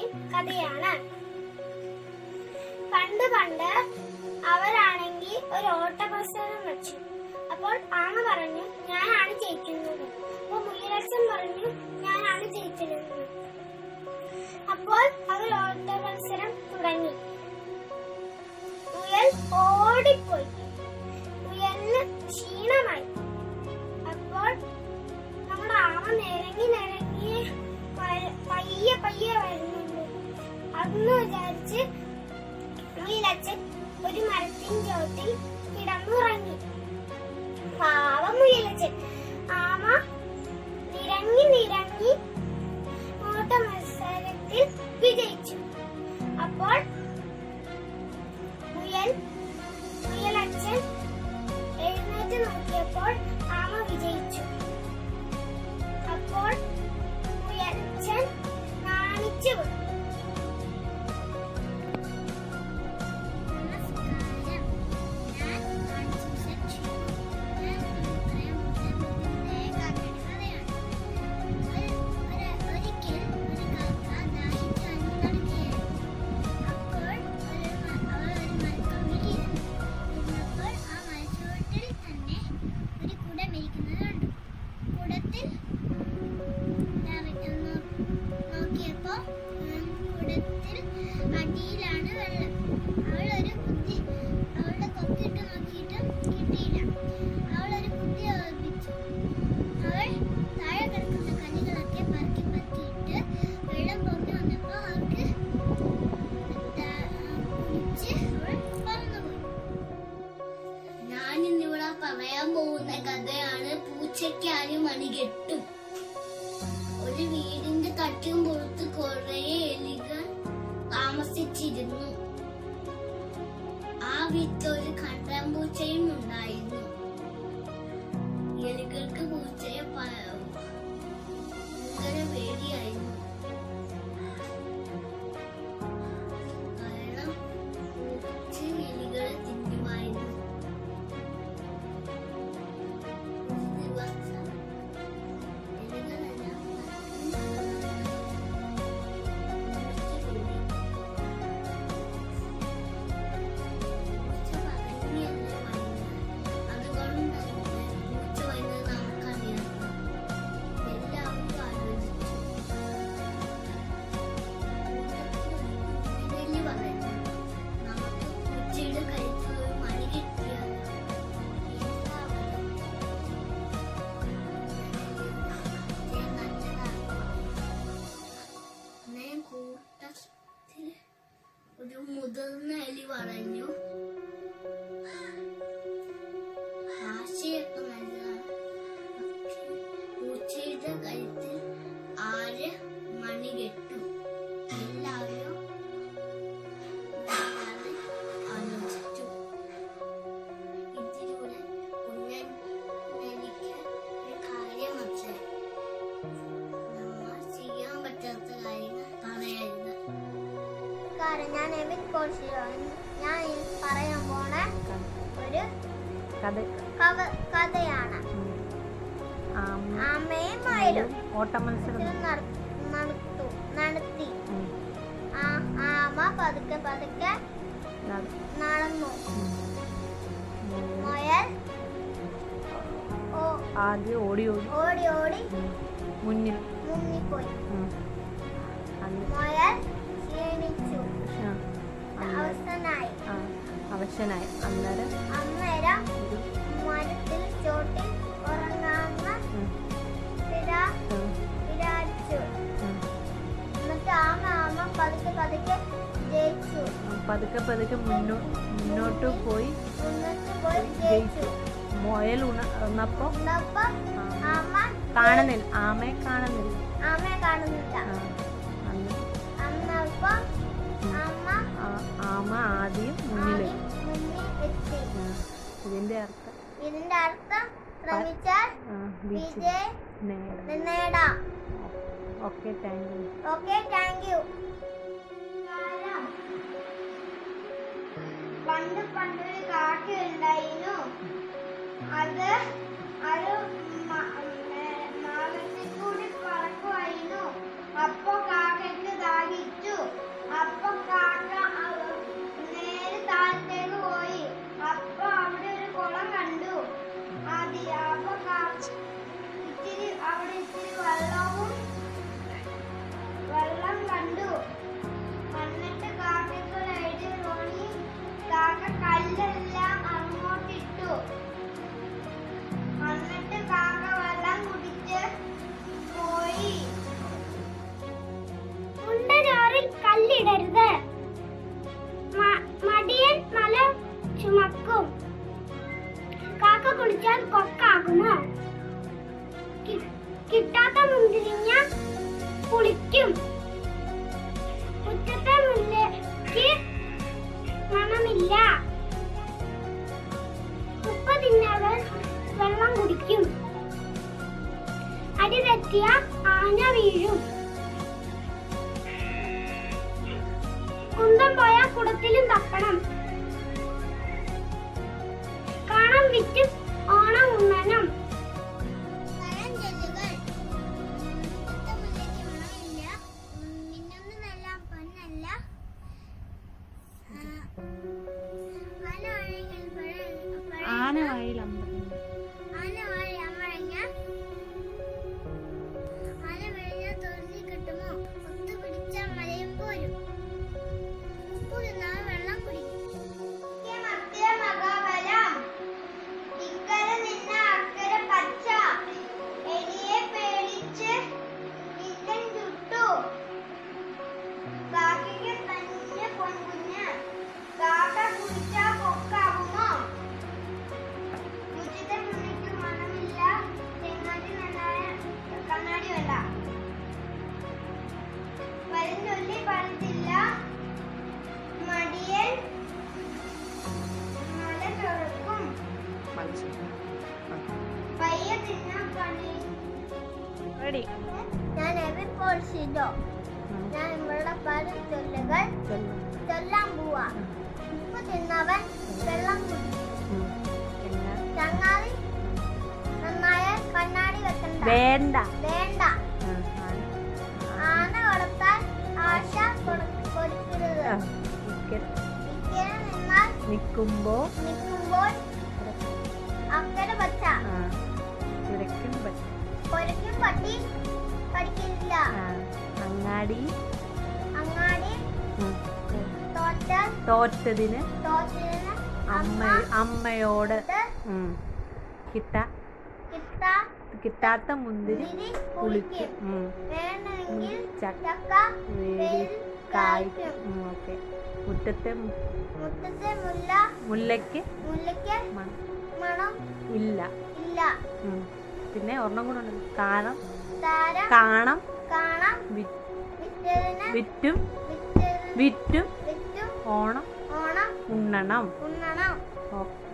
ആമയുടെയും കഥയാണ് പണ്ട് പണ്ട് അവരാണെങ്കിൽ ഒരു ഓട്ട മത്സരം വെച്ചു അപ്പോൾ ആമ പറഞ്ഞു ഞാനാണ് ജയിക്കുന്നത് അപ്പോൾ മുയലച്ചൻ പറഞ്ഞു ഞാനാണ് ജയിക്കുന്നത് അപ്പോൾ അവർ ഓട്ട മത്സരം തുടങ്ങി മുയൽ ഓടിപ്പോയി മുയലിന് ക്ഷീണമായി അപ്പോൾ നമ്മുടെ ആമ നിരങ്ങി നിരങ്ങി പ- പയ്യെ പയ്യെ വരുന്നുണ്ട് അന്ന് വിചാരിച്ച് മുയലച്ചൻ ഒരു മരത്തിൻ ചോട്ടിൽ കിടന്നുറങ്ങി പാവം മുയലച്ചൻ ആമ നിരങ്ങി നിരങ്ങി ഓട്ട മത്സരത്തിൽ വിജയിച്ചു അപ്പോൾ മുയൽ മുയലച്ചൻ എഴുന്നേറ്റ് നോക്കിയപ്പോൾ ആമ വിജയിച്ചു അപ്പോൾ മുയലച്ചൻ നാണിച്ചു പോയി. നമസ്കാരം ഞാൻ ആൻസൂസൻ ഷിബു ഞാൻ പറയാൻ പോകുന്നത് രേഖാക്കയുടെ കഥയാണ് ഒരു- ഒരു- ഒരിക്കൽ ഒരു കാക്ക ദാഹിച്ച് അന്ന് നടക്കുകയായിരുന്നു അപ്പോൾ ഒരു മ- അവൾ ഒരു മരക്കൊമ്പിൽ ഇരുന്നു ഇരുന്നപ്പോൾ ആ മരച്ചുവട്ടിൽ തന്നെ ഒരു കുടം ഇരിക്കുന്നത് കണ്ടു കുടത്തിൽ ഇറങ്ങി നോ- നോക്കിയപ്പോൾ ഉം, കുടത്തിൽ അടിയിലാണ് വെള്ളം അവൾ ഒരു കുത്തി അവളുടെ കൊക്കിട്ട് നോക്കിയിട്ടും കിട്ടിയില്ല അവൾ ഒരു കുത്തി ഓർപ്പിച്ചു അവൾ താഴെ കിടക്കുന്ന കല്ലുകളൊക്കെ പറക്കി പറക്കിയിട്ട് വെള്ളം പൊങ്ങി വന്നപ്പോൾ അവൾക്ക് ദാ- കുടിച്ച് അവൾ പറന്നുപോയി ഞാൻ ഇന്നിവിടെ പറയാൻ പോകുന്ന കഥയാണ് പൂച്ചയ്ക്കാനും മണികെട്ടും ഒരു വീടിന്റെ തട്ടിയും പുറത്ത് കുറെ എലികൾ താമസിച്ചിരുന്നു ആ വീട്ടിൽ ഒരു കണ്ടം പൂച്ചയും ഉണ്ടായിരുന്നു എലികൾക്ക് പൂച്ചയെ പ- ഭയങ്കര പേടിയായിരുന്നു കാരണം പൂച്ച എലികളെ തിന്നുമായിരുന്നു ഒരു ദിവസം എലികളെല്ലാം ഒന്നിച്ചുകൂടി. പൂച്ച പതുങ്ങിയല്ലേ വരുന്നത്. അതുകൊണ്ട് തന്നെ പൂച്ച വരുന്നത് നമുക്കറിയാം. എല്ലാവരും ആലോചിച്ചു. കൂട്ടത്തിൽ ഒരു പറഞ്ഞു നമുക്ക് പൂച്ചയുടെ കഴുത്തിൽ ഒരു മണി കിട്ടിയാലോ എല്ലാവരും അന്നേരം കൂട്ടത്തിൽ ഒരു മുതിർന്ന എലി പറഞ്ഞു ആശയൊക്കെ നല്ലതാണ് പക്ഷേ പൂച്ചയുടെ കഴുത്തിൽ ആര് മണി കെട്ടും എല്ലാവരും നന്നായി ആലോചിച്ചു ഇതിലൂടെ കുഞ്ഞൻ എനിക്ക് ഒരു കാര്യം മനസ്സിലായി നമ്മൾ ചെയ്യാൻ പറ്റാത്ത കാര്യങ്ങൾ പറയരുത് നമസ്കാരം ഞാൻ എമിൻ കോഴ്സിലോ ഞാൻ ഈ പറയാൻ പോണ ഒരു കഥ കവ- കഥയാണ് ഉം. ആമ ആമയും മയിലും ഓട്ട മത്സരം ഇത് നട- നടത്തു നടത്തി ഉം. ആ ആമ പതുക്കെ പതുക്കെ നട- നടന്നു ഉം. ഉം. മുയൽ ഓ- ആദ്യം ഓടി ഓടി ഓടി ഓടി ഉം. മുന്നിൽ മുങ്ങിപ്പോയി ഉം. അന്ന് മുയൽ ക്ഷീണിച്ചു ആ, അന്നേരം അവസ്ഥനായി ആ അവശനായി അന്നേരം അന്നേരം ഒരു മരത്തിൽ ചോട്ടിൽ ഉറങ്ങാമെന്ന് ഉം. വിരാ ഉം. വിരാച്ചു ഉം. എന്നിട്ട് ആമ ആമ പതുക്കെ പതുക്കെ ജയിച്ചു പതുക്കെ പതുക്കെ മുന്നോ മുന്നോട്ട് പോയി മുന്നോട്ട് പോയി ജയിച്ചു ജയിച്ചു മുയൽ ഉണർന്നപ്പോ ഉണ്ടപ്പം ആമ കാണുന്നില്ല ആമയെ കാണുന്നില്ല ആമയെ കാണുന്നില്ല ആ, അന്ന് അന്നപ്പം അമ്മ ആ- ആമ ആദ്യം ആദ്യം മുന്നിലെത്തി മുന്നിൽ എത്തി ആ, ഇതിന്റെ അർത്ഥം ഇതിന്റെ അർത്ഥം ശ്രമിച്ചാൽ ആ, വിജയം വിജയം നേടാം നേടാം okay thank you okay thank you പണ്ട് പണ്ടൊരു കാക്ക ഉണ്ടായിരുന്നു അത് അത് മ- മേ- മാളത്തിൽ കൂടി പറക്കുമായിരുന്നു അപ്പോ കാക്കയ്ക്ക് ദാഹിച്ചു ഇല്ല ഉപ്പ തിന്നവർ വെള്ളം കുടിക്കും അടി തെറ്റിയ ആന വീഴും കുന്തം പോയ കുടത്തിലും തപ്പണം കാണാൻ വിറ്റ് ഓണം ഉണ്ണണം പഴഞ്ചൊല്ലുകൾ മുറ്റത്തെ മുല്ലയ്ക്ക് മണമില്ല മിന്നുന്നതെല്ലാം പൊന്നല്ല ആന വഴികൾ പഴ ആന വായിൽ അമ്പലം ആന വഴി അമഴഞ്ഞ ആന വിഴിഞ്ഞ തൊഴുതി കിട്ടുമോ ഒത്തുപിടിച്ച മലയും പോരും ഉപ്പു തിന്നാൻ വെള്ളം കുടിക്കും ഇക്കര നിന്ന അക്കര പച്ച എലിയെ പേടിച്ച് ഇക്കൻ ചുട്ടു കാക്കയ്ക്ക് തന്നെ പൊൻകുഞ്ഞ് കാക്ക കുടിച്ചാ കൊക്കാകുമോ മുറ്റത്തെ മുന്നയ്ക്ക് മണമില്ല ചെങ്ങാതി നന്നായ കണ്ണാടി വേണ്ട പരഞ്ചൊല്ലി പരത്തില്ല മടിയൻ മല തുറക്കും പയ്യ തിന്നാൻ പണി റെഡി ഞാൻ എവിപ്പോൾ സിതോ ഞാൻ ഇവിടെ പരഞ്ചൊല്ലുകൾ ചൊല്ലാൻ പോവാ ഉപ്പ് തിന്നവൻ വെള്ളം കുടിക്കും ചങ്ങാതി നന്നായ കണ്ണാടി വെക്കണ്ട വേണ്ട വേണ്ട ആന വളർത്താൻ ആശ കൊടു- കൊടുക്കരുത് ഇക്കരെ നിന്നാൽ നിൽക്കുമ്പോ നിൽക്കുമ്പോൾ അക്കരെ പച്ച കിടക്കും പറ്റും കൊരക്കും പട്ടി കടിക്കില്ല അങ്ങാടി അങ്ങാടി ഉം. തോറ്റാൽ തോറ്റതിന് തോറ്റതിന് അമ്മ അമ്മ അമ്മയോട് ഇത് ഉം. കിട്ട കിട്ടാ കിട്ടാത്ത മുന്തിരി തിരി പുളിക്കും കുളിക്കും ഉം. വേണമെങ്കിൽ ചക്ക ചക്ക വേലി വേലിൽ കായ്ക്കും കായ്ക്കും ഓക്കെ മുറ്റത്തെ മു- മുറ്റത്തെ മുല്ല മുല്ലയ്ക്ക് മുല്ലയ്ക്ക് മണം മണം ഇല്ല ഇല്ല ഉം. പിന്നെ ഒരെണ്ണം കൂടെ ഉണ്ട് കാണം താരം കാണം കാണാം വി- വിറ്റതിന് വിറ്റും വിറ്റതിന് വിറ്റും വിറ്റും ഓണം ഓണം ഉണ്ണണം ഉണ്ണണം ഓക്കെ